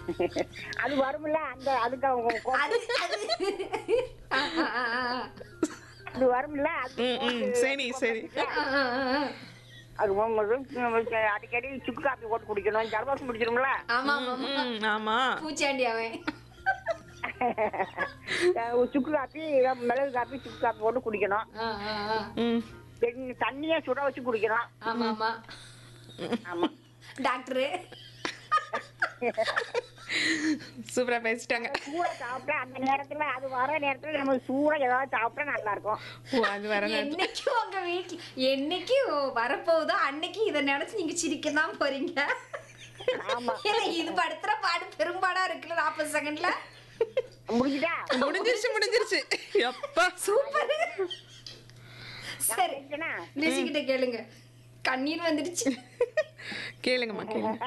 அது வரும்ல அந்த அதுக்கு அவங்க கோ- அது அது ஆ, ஆ, ஆ, ஆ. அது வரும்ல அது ம், ம், சரி சரி ஆ, ஆ, ஆ, ஆ. அது உங்களுக்கு அடிக்கடி சுக்கு காப்பி போட்டு குடிக்கணும் ஜலதோஷம் பிடிச்சிரும்ல ஆமா ஆமா ஆமா. ம், ஆமா பூச்சாண்டி அவன் சுக்கு காப்பி மிளகு காப்பி சுக்கு காப்பி போட்டு குடிக்கணும் ஆ, ஆ, ஆ. ம் தென் தண்ணியை சுட வச்சு குடிக்கணும் ஆமா ஆமா ஆமா டாக்டரு சூப்பரா பேசிட்டாங்க சூடா சாப்பிட்டா அந்த நேரத்துல அது வர நேரத்துல நம்ம சூடா ஏதாவது சாப்பிட்டா நல்லா இருக்கும் ஓ அது வர நேரத்துல- என்னைக்கு உங்க வீட்டுல என்னைக்கு வரப்போகுதோ அன்னைக்கு இதை நினைச்சு நீங்க சிரிக்க தான் போறீங்க ஆமா ஏன்னா இது படுத்துற பாடு பெரும்பாடா இருக்குல்ல நாற்பது செகண்ட்ல முடிஞ்சுதா முடிஞ்சிருச்சு முடிஞ்சிருச்சு எப்பா சூப்பர் சரி முடிஞ்சுனா? லிசிக்கிட்ட கேளுங்க கண்ணீர் வந்துடுச்சு கேளுங்கம்மா கேளுங்க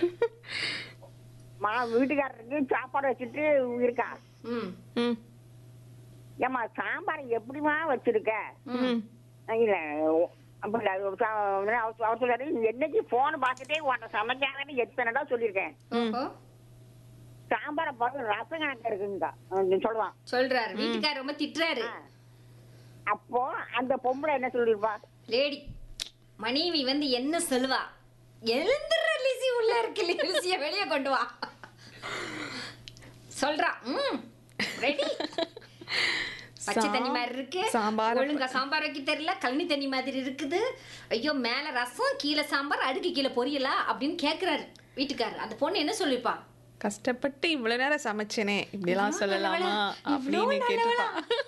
மா வீட்டுக்காரருக்கு சாப்பாடு வச்சுட்டு இருக்கா ம் ம் ஏம்மா சாம்பார் எப்படிமா வச்சிருக்க ம் இல்ல அப்ப இல்ல, அவர் சா- அவர் அவர் சொல்றாரு என்னைக்கு போன் பார்த்துட்டே உன்னை சமைக்காதன்னு எத்தனை தான் சொல்லியிருக்கேன் ஓஹோ சாம்பாரை பார்த்து ரசம் கணக்கு இருக்குங்க அவன் சொல்லுவான் சொல்றாரு வீட்டுக்காரர் ரொம்ப திட்டுறாரு ஆ. அப்போ அந்த பொம்பளை என்ன சொல்லிருப்பா லேடி மனைவி வந்து என்ன சொல்லுவா எழுந்துற லிசி உள்ள இருக்கு லிசிய வெளியே கொண்டு வா சொல்றா ம் ரெடி பச்சை தண்ணி மாதிரி இருக்கு சாம்பார் ஒழுங்கா சாம்பார் வைக்க தெரியல கழனி தண்ணி மாதிரி இருக்குது ஐயோ மேல ரசம் கீழே சாம்பார் அடுக்கு கீழே பொரியலா அப்படின்னு கேக்குறாரு வீட்டுக்காரர் அந்த பொண்ணு என்ன சொல்லிருப்பா கஷ்டப்பட்டு இவ்வளவு நேரம் சமைச்சேனே இப்படிலாம் இவ்வளவு சொல்லலாமா நல்லவளா? அப்படின்னு இவ்வளவு கேட்டுப்பா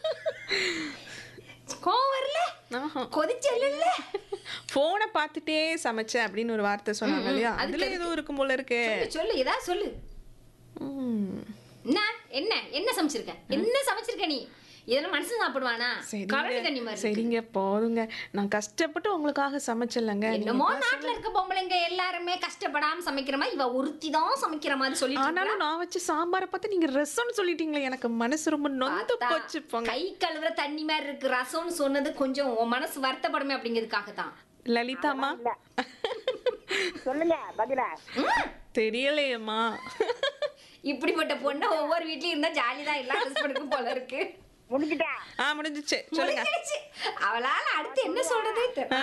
கோவம் வரல ஆஹா. கொதிச்சல்ல போனை பார்த்துட்டே சமைச்சேன் அப்படின்னு ஒரு வார்த்தை சொன்னாங்க இல்லையா அதுக்கு அதுல ஏதோ இருக்கும் போல இருக்கு சொல்லு சொல்லு ஏதா சொல்லு ம். என்ன என்ன என்ன சமைச்சிருக்க என்ன சமைச்சிருக்க நீ இதெல்லாம் மனுஷன் சாப்பிடுவானா கரடி தண்ணி சரிங்க மாதிரி இருக்கு. சரிங்க போதுங்க நான் கஷ்டப்பட்டு உங்களுக்காக சமைச்சலங்க என்னமோ நாட்டுல இருக்க பொம்பளைங்க எல்லாருமே கஷ்டப்படாம சமைக்கிற மாதிரி இவ ஒருத்தி தான் சமைக்கிற மாதிரி சொல்லிட்டு இருக்கா. ஆனாலும் நான் வச்ச சாம்பாரை பார்த்து நீங்க ரசம்னு சொல்லிட்டீங்களே எனக்கு மனசு ரொம்ப நொந்து பார்த்தா, போச்சு போங்க கை கழுவுற தண்ணி மாதிரி இருக்கு ரசம்னு சொன்னது கொஞ்சம் உன் மனசு வருத்தப்படுமே அப்படிங்கிறதுக்காக தான் லலிதாமா இல்ல சொல்லுங்க பதில தெரியலையேம்மா இப்படிப்பட்ட பொண்ணு ஒவ்வொரு வீட்லயும் இருந்தா ஜாலி தான் எல்லாம் ட்ரெஸ் பண்ணுக்கும் போல இருக்கு முடிஞ்சுட்டா ஆ முடிஞ்சிச்சு சொல்லுங்க முடிஞ்சிடுச்சு. அவளால அடுத்து என்ன சொல்றதே தெரியல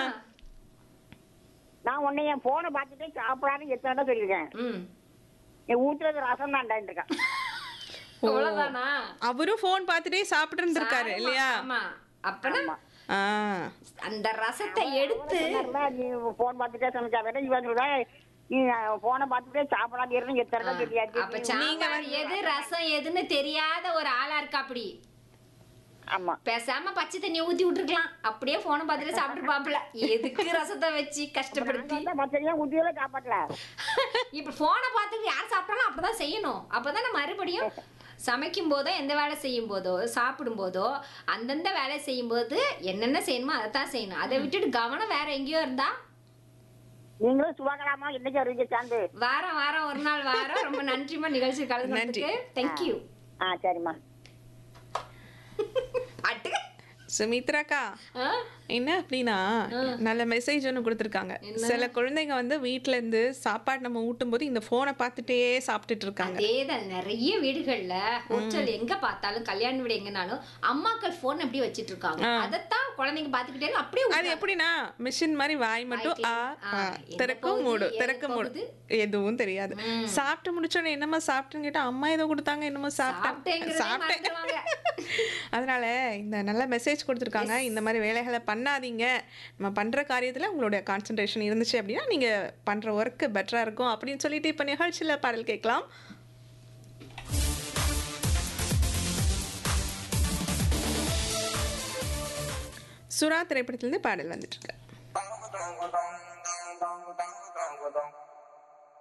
நான் உன்னை என் போனை பார்த்துட்டே சாப்பிடான்னு எத்தனை தான் சொல்லியிருக்கேன் ம் என் ஊத்துறது ரசம் தான்டா இருக்கான் அவ்வளவுதானா அவரும் ஃபோன் பார்த்துட்டே சாப்பிட்டு இருந்திருக்காரு இல்லையா ஆமா அப்பனா ஆமா. ஆ அந்த ரசத்தை எடுத்து சொன்னாருல, நீ போன் பார்த்துட்டே சமைச்சாத இவன் சொல்றா நீ போனை பார்த்துட்டே சாப்பிடாது இருந்து எத்தனை தான் தெரியாது அப்ப சாம்பார் எது ரசம் எதுன்னு தெரியாத ஒரு ஆளா இருக்கா அப்படி ஆமா பேசாம பச்சை தண்ணி ஊத்தி விட்டுருக்கலாம் அப்படியே போனை பார்த்துட்டு சாப்பிட்டு பாப்பல எதுக்கு ரசத்தை வச்சு கஷ்டப்படுத்தி மச்சரியா ஊத்தியோட சாப்பாட்டுல இப்ப போனை பார்த்துட்டு யார் சாப்பிட்டாலும் அப்படிதான் செய்யணும் அப்பதானே மறுபடியும் சமைக்கும் போதோ எந்த வேலை செய்யும் போதோ சாப்பிடும் போதோ அந்தந்த வேலை செய்யும் போது என்னென்ன செய்யணுமோ அதை தான் செய்யணும் அதை விட்டுட்டு கவனம் வேற எங்கேயோ இருந்தா நீங்களும் சுவாகலாமா என்னைக்கு வருவீங்க சேர்ந்து வாரம் வாரம் ஒரு நாள் வாரம் ரொம்ப நன்றிமா நிகழ்ச்சி கலந்துக்கு தேங்க்யூ ஆ சரிம்மா அட்டு சுமித்ராக்கா ஆ? என்ன அப்படின்னா நல்ல மெசேஜ் ஒன்று கொடுத்துருக்காங்க சில குழந்தைங்க வந்து வீட்ல இருந்து சாப்பாடு நம்ம ஊட்டும் போது இந்த போனை பார்த்துட்டே சாப்பிட்டுட்டு இருக்காங்க அதேதான் நிறைய வீடுகள்ல ஹோட்டல் எங்க பார்த்தாலும் கல்யாண வீடு எங்கனாலும் அம்மாக்கள் போன் அப்படியே வச்சிட்டு இருக்காங்க அதைத்தான் குழந்தைங்க பாத்துக்கிட்டே இருக்கு, அப்படியே அது விட்டுறாங்க. எப்படின்னா மிஷின் மாதிரி வாய் மட்டும் ஆ ஆ, ஆ, எங்க திறக்கும் போகுது, மூடு எங்க திறக்க மூடு போகுது? எதுவும் தெரியாது சாப்பிட்டு முடிச்சோடனே என்னம்மா சாப்பிட்டுன்னு கேட்டா அம்மா ஏதோ கொடுத்தாங்க என்னமோ சாப்பிட்டேன் சாப்பிட்டேங்கிறதே சாப்பிட்டேன் மறந்துடுவாங்க. அதனால இந்த நல்ல மெசேஜ் கொடுத்துருக்காங்க இந்த மாதிரி வேலைகளை பண்ணாதீங்க நம்ம பண்ற காரியத்துல உங்களுடைய கான்சென்ட்ரேஷன் இருந்துச்சு அப்படின்னா நீங்க பண்ற ஒர்க் பெட்டரா இருக்கும் அப்படின்னு சொல்லிட்டு இப்ப நிகழ்ச்சியில பாடல் கேட்கலாம் சுறா திரைப்படத்திலிருந்து பாடல் வந்துட்டு இருக்கு Dong dong dong dong dong dong dong dong dong.